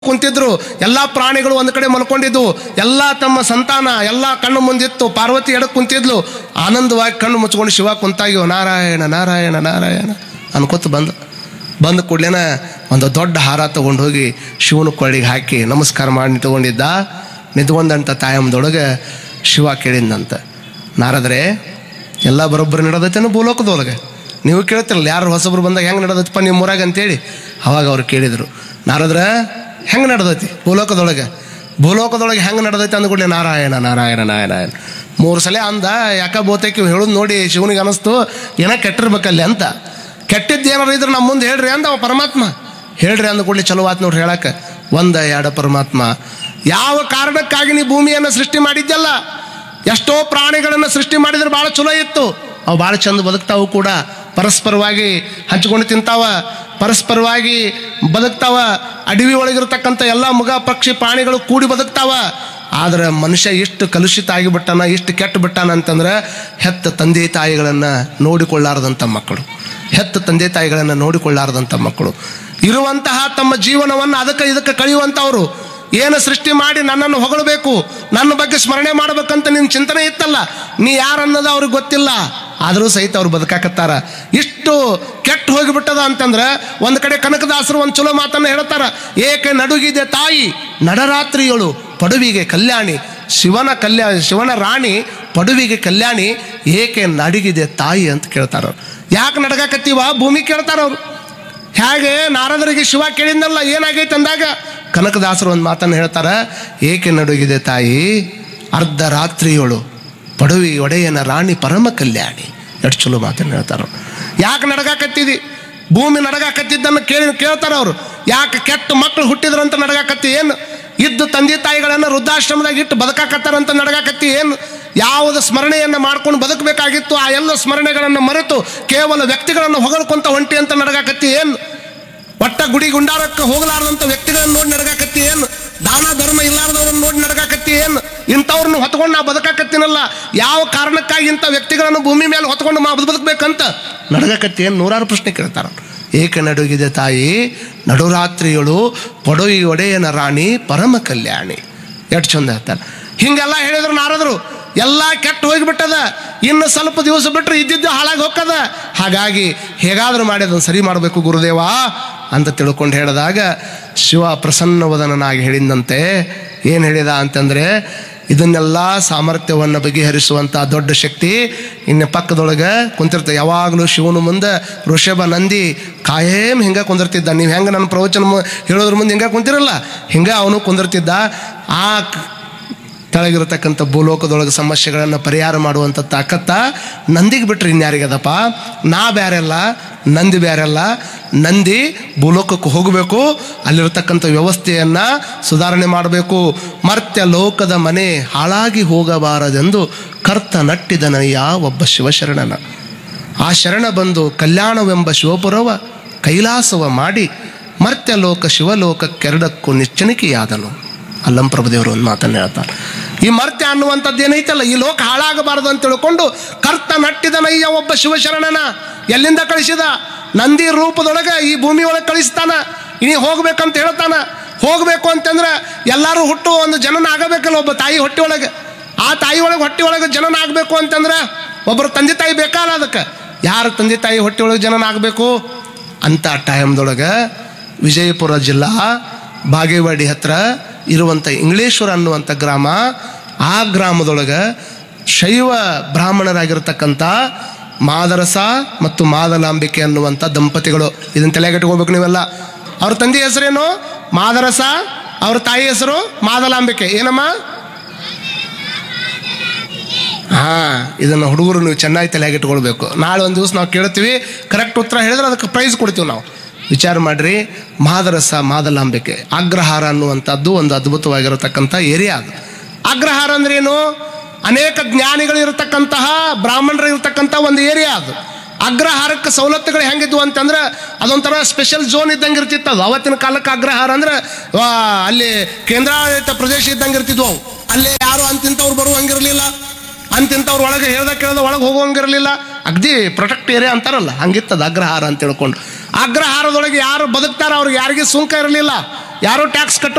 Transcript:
ಕುಂತಿದ್ರು ಎಲ್ಲಾ ಪ್ರಾಣಿಗಳು ಒಂದ್ ಕಡೆ ಮಲ್ಕೊಂಡಿದ್ವು ಎಲ್ಲಾ ತಮ್ಮ ಸಂತಾನ ಎಲ್ಲಾ ಕಣ್ಣು ಮುಂದಿತ್ತು ಪಾರ್ವತಿ ಎಡಕ್ ಕುಂತಿದ್ಲು ಆನಂದವಾಗಿ ಕಣ್ಣು ಮುಚ್ಕೊಂಡು ಶಿವ ಕುಂತಾಗ್ಯೋ ನಾರಾಯಣ ನಾರಾಯಣ ನಾರಾಯಣ ಅನ್ಕೋತ ಬಂದ ಬಂದ ಕೂಡ್ಲೇನ ಒಂದು ದೊಡ್ಡ ಹಾರ ತಗೊಂಡು ಹೋಗಿ ಶಿವನ ಕೊಳ್ಳಿಗೆ ಹಾಕಿ ನಮಸ್ಕಾರ ಮಾಡಿ ನಿಂತ್ಕೊಂಡಿದ್ದ ನಿಂತ್ಕೊಂಡಂತ ತಾಯಮ್ಮದೊಳಗೆ ಶಿವ ಕೇಳಿದ್ನಂತ ನಾರದ್ರೆ ಎಲ್ಲ ಬರೋಬ್ಬರಿ ನಡೆದೈತೇನು ಭೂಲೋಕದೊಳಗೆ ನೀವು ಕೇಳ್ತಿರಲ್ಲ ಯಾರು ಹೊಸಬ್ರು ಬಂದಾಗ ಹೆಂಗೆ ನಡೆದೈತಪ್ಪ ನಿಮ್ಮ ಊರಾಗ ಅಂತೇಳಿ ಅವಾಗ ಅವ್ರು ಕೇಳಿದರು ನಾರದ್ರ ಹೆಂಗೆ ನಡೆದೈತಿ ಭೂಲೋಕದೊಳಗೆ ಭೂಲೋಕದೊಳಗೆ ಹೆಂಗೆ ನಡೆದೈತೆ ಅಂದ್ಕೊಂಡೆ ನಾರಾಯಣ ನಾರಾಯಣ ನಾರಾಯಣ ಮೂರು ಸಲ ಅಂದ ಯಾಕ ಬೋತೈಕಿ ಹೇಳೋದು ನೋಡಿ ಶಿವನಿಗೆ ಅನಿಸ್ತು ಏನೋ ಕೆಟ್ಟಿರ್ಬೇಕಲ್ಲಿ ಅಂತ ಕೆಟ್ಟಿದ್ದು ಏನಾರು ಇದ್ರೆ ನಮ್ಮ ಮುಂದೆ ಹೇಳ್ರಿ ಅಂದ ಅವ ಪರಮಾತ್ಮ ಹೇಳ್ರಿ ಅಂದ ಕೂಡಲೇ ಚಲೋ ಆತ್ ನೋಡ್ರಿ ಹೇಳಕ್ಕೆ ಒಂದ ಎರಡು ಪರಮಾತ್ಮ ಯಾವ ಕಾರಣಕ್ಕಾಗಿ ನೀ ಭೂಮಿಯನ್ನು ಸೃಷ್ಟಿ ಮಾಡಿದ್ದಲ್ಲ ಎಷ್ಟೋ ಪ್ರಾಣಿಗಳನ್ನು ಸೃಷ್ಟಿ ಮಾಡಿದ್ರೆ ಭಾಳ ಚಲೋ ಇತ್ತು ಅವು ಭಾಳ ಚಂದ ಬದುಕ್ತಾವು ಕೂಡ ಪರಸ್ಪರವಾಗಿ ಹಂಚ್ಕೊಂಡು ತಿಂತಾವ ಪರಸ್ಪರವಾಗಿ ಬದುಕ್ತಾವ ಅಡವಿ ಒಳಗಿರ್ತಕ್ಕಂಥ ಎಲ್ಲ ಮುಗ ಪಕ್ಷಿ ಪ್ರಾಣಿಗಳು ಕೂಡಿ ಬದುಕ್ತಾವ ಆದ್ರೆ ಮನುಷ್ಯ ಎಷ್ಟು ಕಲುಷಿತ ಆಗಿಬಿಟ್ಟಾನ ಎಷ್ಟು ಕೆಟ್ಟು ಬಿಟ್ಟಾನ ಅಂತಂದ್ರೆ ಹೆತ್ತ ತಂದೆ ತಾಯಿಗಳನ್ನು ನೋಡಿಕೊಳ್ಳಾರದಂಥ ಮಕ್ಕಳು ಹೆತ್ತ ತಂದೆ ತಾಯಿಗಳನ್ನು ನೋಡಿಕೊಳ್ಳಾರದಂಥ ಮಕ್ಕಳು ಇರುವಂತಹ ತಮ್ಮ ಜೀವನವನ್ನು ಅದಕ್ಕೆ ಇದಕ್ಕೆ ಕಳೆಯುವಂಥವ್ರು ಏನು ಸೃಷ್ಟಿ ಮಾಡಿ ನನ್ನನ್ನು ಹೊಗಳಬೇಕು ನನ್ನ ಬಗ್ಗೆ ಸ್ಮರಣೆ ಮಾಡ್ಬೇಕಂತ ನಿನ್ನ ಚಿಂತನೆ ಇತ್ತಲ್ಲ ನೀ ಯಾರನ್ನೋದು ಅವ್ರಿಗೆ ಗೊತ್ತಿಲ್ಲ ಆದರೂ ಸಹಿತ ಅವ್ರು ಬದುಕಾಕತ್ತಾರ ಇಷ್ಟು ಕೆಟ್ಟು ಹೋಗಿಬಿಟ್ಟದ ಅಂತಂದ್ರೆ ಒಂದು ಕಡೆ ಕನಕದಾಸರು ಒಂದು ಚಲೋ ಮಾತನ್ನು ಹೇಳ್ತಾರ ಏಕೆ ನಡುಗಿದೆ ತಾಯಿ ನಡರಾತ್ರಿಯಳು ಪಡುವಿಗೆ ಕಲ್ಯಾಣಿ ಶಿವನ ಕಲ್ಯಾಣ ಶಿವನ ರಾಣಿ ಪಡುವಿಗೆ ಕಲ್ಯಾಣಿ ಏಕೆ ನಡುಗಿದೆ ತಾಯಿ ಅಂತ ಕೇಳ್ತಾರ ಯಾಕೆ ನಡಗಾಕತ್ತೀವ ಭೂಮಿ ಕೇಳ್ತಾರ ಅವ್ರು ಹೇಗೆ ನಾರದರಿಗೆ ಶಿವ ಕೇಳಿದ್ನಲ್ಲ ಏನಾಗೈತೆ ಅಂದಾಗ ಕನಕದಾಸರು ಒಂದು ಮಾತನ್ನು ಹೇಳ್ತಾರ ಏಕೆ ನಡುಗಿದೆ ತಾಯಿ ಅರ್ಧ ರಾತ್ರಿಯೊಳು ಪಡುವಿ ಒಡೆಯನ ರಾಣಿ ಪರಮ ಕಲ್ಯಾಣಿ ಎಷ್ಟು ಚಲೋ ಮಾತನ್ನು ಹೇಳ್ತಾರ ಯಾಕೆ ನಡಗಾಕತ್ತಿದಿ ಭೂಮಿ ನಡಗಾಕತ್ತಿದ್ದನ್ನು ಕೇಳಿ ಕೇಳ್ತಾರ ಅವರು ಯಾಕೆ ಕೆಟ್ಟ ಮಕ್ಕಳು ಹುಟ್ಟಿದ್ರಂತ ನಡಗಾಕತ್ತಿ ಏನು ಇದ್ದು ತಂದೆ ತಾಯಿಗಳನ್ನು ವೃದ್ಧಾಶ್ರಮದಾಗ ಇಟ್ಟು ಬದುಕಾಕತ್ತಾರಂತ ನಡಗಾಕತ್ತಿ ಏನು ಯಾವುದು ಸ್ಮರಣೆಯನ್ನು ಮಾಡ್ಕೊಂಡು ಬದುಕಬೇಕಾಗಿತ್ತು ಆ ಎಲ್ಲ ಸ್ಮರಣೆಗಳನ್ನು ಮರೆತು ಕೇವಲ ವ್ಯಕ್ತಿಗಳನ್ನು ಹೊಗಳ್ಕೊಂತ ಹೊಂಟಿ ಅಂತ ನಡಗಾಕತ್ತಿ ಏನು ಒಟ್ಟ ಗುಡಿ ಗುಂಡಾರಕ್ಕೆ ಹೋಗಲಾರದಂಥ ವ್ಯಕ್ತಿಗಳನ್ನು ನೋಡಿ ನಡಗಾಕತ್ತಿ ಏನು ದಾನ ಧರ್ಮ ಇಲ್ಲಾರ್ದವ್ರನ್ನ ನೋಡಿ ನಡಗಾಕತ್ತಿ ಏನು ಇಂಥವ್ರನ್ನ ಹೊತ್ಕೊಂಡು ನಾ ಬದುಕಾಕತ್ತೀನಲ್ಲ ಯಾವ ಕಾರಣಕ್ಕಾಗಿ ಇಂಥ ವ್ಯಕ್ತಿಗಳನ್ನು ಭೂಮಿ ಮೇಲೆ ಹೊತ್ಕೊಂಡು ಮಾ ಬದುಕಬೇಕಂತ ನಡಗಾಕತ್ತಿ ಏನು ನೂರಾರು ಪ್ರಶ್ನೆ ಕೇಳ್ತಾರ ಏಕ ನಡುಗಿದೆ ತಾಯಿ ನಡುರಾತ್ರಿಯಳು ಪೊಡವಿ ಒಡೆಯನ ರಾಣಿ ಪರಮ ಕಲ್ಯಾಣಿ ಎಷ್ಟು ಚಂದ ಹೇಳ್ತಾರೆ ಹಿಂಗೆಲ್ಲ ಹೇಳಿದ್ರು ನಾರದರು ಎಲ್ಲ ಕೆಟ್ಟು ಹೋಗಿಬಿಟ್ಟದ ಇನ್ನು ಸ್ವಲ್ಪ ದಿವಸ ಬಿಟ್ಟರೆ ಇದ್ದಿದ್ದು ಹಾಳಾಗಿ ಹೋಗ್ತದ ಹಾಗಾಗಿ ಹೇಗಾದರೂ ಮಾಡಿ ಅದನ್ನು ಸರಿ ಮಾಡಬೇಕು ಗುರುದೇವ ಅಂತ ತಿಳ್ಕೊಂಡು ಹೇಳಿದಾಗ ಶಿವ ಪ್ರಸನ್ನವದನನಾಗಿ ಹೇಳಿದಂತೆ ಏನು ಹೇಳಿದ ಅಂತಂದರೆ ಇದನ್ನೆಲ್ಲ ಸಾಮರ್ಥ್ಯವನ್ನು ಬಗೆಹರಿಸುವಂಥ ದೊಡ್ಡ ಶಕ್ತಿ ಇನ್ನು ಪಕ್ಕದೊಳಗೆ ಕುಂತಿರ್ತ ಯಾವಾಗಲೂ ಶಿವನ ಮುಂದೆ ಋಷಭ ನಂದಿ ಕಾಯೇಮ್ ಹಿಂಗೆ ಕುಂದಿರ್ತಿದ್ದ ನೀವು ಹೆಂಗೆ ನನ್ನ ಪ್ರವಚನ ಮು- ಹೇಳೋದ್ರ ಮುಂದೆ ಹಿಂಗೆ ಕುಂತಿರಲ್ಲ ಹಿಂಗೆ ಅವನು ಕುಂದಿರ್ತಿದ್ದ ಆ ಕ- ತೆಳಗಿರತಕ್ಕಂಥ ಭೂಲೋಕದೊಳಗೆ ಸಮಸ್ಯೆಗಳನ್ನು ಪರಿಹಾರ ಮಾಡುವಂಥ ತಾಕತ್ತ ನಂದಿಗೆ ಬಿಟ್ರೆ ಇನ್ಯಾರಿಗದಪ್ಪ ನಾ ಬ್ಯಾರೆಲ್ಲ ನಂದಿ ಬ್ಯಾರೆಲ್ಲ ನಂದಿ ಭೂಲೋಕಕ್ಕೆ ಹೋಗಬೇಕು ಅಲ್ಲಿರತಕ್ಕಂಥ ವ್ಯವಸ್ಥೆಯನ್ನು ಸುಧಾರಣೆ ಮಾಡಬೇಕು ಮರ್ತ್ಯ ಲೋಕದ ಮನೆ ಹಾಳಾಗಿ ಹೋಗಬಾರದೆಂದು ಕರ್ತ ನಟ್ಟಿದನಯ್ಯ ಒಬ್ಬ ಶಿವಶರಣನ ಆ ಶರಣ ಬಂದು ಕಲ್ಯಾಣವೆಂಬ ಶಿವಪುರವ ಕೈಲಾಸವ ಮಾಡಿ ಮರ್ತ್ಯ ಲೋಕ ಶಿವಲೋಕ ಕೆರಡಕ್ಕೂ ನಿಚ್ಚಣಿಕೆಯಾದನು ಅಲ್ಲಂ ಪ್ರಭುದೇವರು ಒಂದು ಮಾತನ್ನು ಹೇಳ್ತಾರೆ ಈ ಮರ್ತ್ಯ ಅನ್ನುವಂಥದ್ದು ಏನೈತಲ್ಲ ಈ ಲೋಕ ಹಾಳಾಗಬಾರದು ಅಂತ ತಿಳ್ಕೊಂಡು ಕರ್ತ ನಟ್ಟಿದನಯ್ಯ ಒಬ್ಬ ಶಿವಶರಣನ ಎಲ್ಲಿಂದ ಕಳಿಸಿದ ನಂದಿ ರೂಪದೊಳಗೆ ಈ ಭೂಮಿ ಒಳಗೆ ಕಳಿಸ್ತಾನ ಇನಿ ಹೋಗ್ಬೇಕಂತ ಹೇಳ್ತಾನ ಹೋಗ್ಬೇಕು ಅಂತಂದ್ರೆ ಎಲ್ಲರೂ ಹುಟ್ಟು ಒಂದು ಜನನ ಆಗಬೇಕಲ್ಲ ಒಬ್ಬ ತಾಯಿ ಹೊಟ್ಟೆ ಒಳಗೆ ಆ ತಾಯಿ ಒಳಗೆ ಹೊಟ್ಟೆ ಒಳಗೆ ಜನನ ಆಗಬೇಕು ಅಂತಂದ್ರೆ ಒಬ್ಬರು ತಂದೆ ತಾಯಿ ಬೇಕಲ್ಲ ಅದಕ್ಕೆ ಯಾರು ತಂದೆ ತಾಯಿ ಹೊಟ್ಟೆ ಒಳಗೆ ಜನನ ಆಗಬೇಕು ಅಂತ ಟೈಮ್ದೊಳಗೆ ವಿಜಯಪುರ ಜಿಲ್ಲಾ ಬಾಗೇವಾಡಿ ಹತ್ರ ಇರುವಂಥ ಇಂಗ್ಲೇಶ್ವರ ಅನ್ನುವಂಥ ಗ್ರಾಮ ಆ ಗ್ರಾಮದೊಳಗೆ ಶೈವ ಬ್ರಾಹ್ಮಣರಾಗಿರ್ತಕ್ಕಂಥ ಮಾದರಸ ಮತ್ತು ಮಾದಲಾಂಬಿಕೆ ಅನ್ನುವಂಥ ದಂಪತಿಗಳು ಇದನ್ನು ತಲೆಗಟ್ಟಿಕೋಬೇಕು ನೀವೆಲ್ಲ ಅವ್ರ ತಂದೆ ಹೆಸರೇನು ಮಾದರಸ ಅವ್ರ ತಾಯಿ ಹೆಸರು ಮಾದಲಾಂಬಿಕೆ ಏನಮ್ಮ ಹಾ ಇದನ್ನು ಹುಡುಗರು ನೀವು ಚೆನ್ನಾಗಿ ತಲೆಯಾಗಿ ಇಟ್ಕೊಳ್ಬೇಕು ನಾಳೆ ಒಂದು ದಿವಸ ನಾವು ಕೇಳ್ತೀವಿ ಕರೆಕ್ಟ್ ಉತ್ತರ ಹೇಳಿದ್ರೆ ಅದಕ್ಕೆ ಪ್ರೈಸ್ ಕೊಡ್ತೀವಿ ನಾವು ವಿಚಾರ ಮಾಡ್ರಿ ಮಾದರಸ ಮಾದಲಾಂಬಿಕೆ ಅಗ್ರಹಾರ ಅನ್ನುವಂಥದ್ದು ಒಂದು ಅದ್ಭುತವಾಗಿರತಕ್ಕಂಥ ಏರಿಯಾ ಅದು ಅಗ್ರಹಾರ ಅಂದ್ರೆ ಏನು ಅನೇಕ ಜ್ಞಾನಿಗಳು ಇರತಕ್ಕಂತಹ ಬ್ರಾಹ್ಮಣರು ಇರತಕ್ಕಂಥ ಒಂದು ಏರಿಯಾ ಅದು ಅಗ್ರಹಾರಕ್ಕೆ ಸವಲತ್ತುಗಳು ಹೆಂಗಿದ್ವು ಅಂತಂದ್ರೆ ಅದೊಂಥರ ಸ್ಪೆಷಲ್ ಝೋನ್ ಇದ್ದಂಗೆ ಇರ್ತಿತ್ತು ಅದು ಅವತ್ತಿನ ಕಾಲಕ್ಕೆ ಅಗ್ರಹಾರ ಅಂದ್ರೆ ಆ, ಅಲ್ಲಿ ಕೇಂದ್ರಾಡಳಿತ ಪ್ರದೇಶ ಇದ್ದಂಗೆ ಇರ್ತಿದ್ವು ಅವು ಅಲ್ಲಿ ಯಾರು ಅಂತಿಂತವ್ರು ಬರುವಂಗಿರಲಿಲ್ಲ ಅಂತಿಂತವ್ರು ಒಳಗೆ ಹೇಳ್ದ ಕೇಳ್ದ ಒಳಗೆ ಹೋಗುವಂಗಿರಲಿಲ್ಲ ಅಗ್ದಿ ಪ್ರೊಟೆಕ್ಟ್ ಏರಿಯಾ ಅಂತಾರಲ್ಲ ಹಂಗಿತ್ತದ ಅಗ್ರಹಾರ ಅಂತ ತಿಳ್ಕೊಂಡು ಅಗ್ರಹಾರದೊಳಗೆ ಯಾರು ಬದುಕ್ತಾರ ಅವ್ರಿಗೆ ಯಾರಿಗೆ ಸುಂಕ ಇರಲಿಲ್ಲ ಯಾರು ಟ್ಯಾಕ್ಸ್ ಕಟ್ಟೋ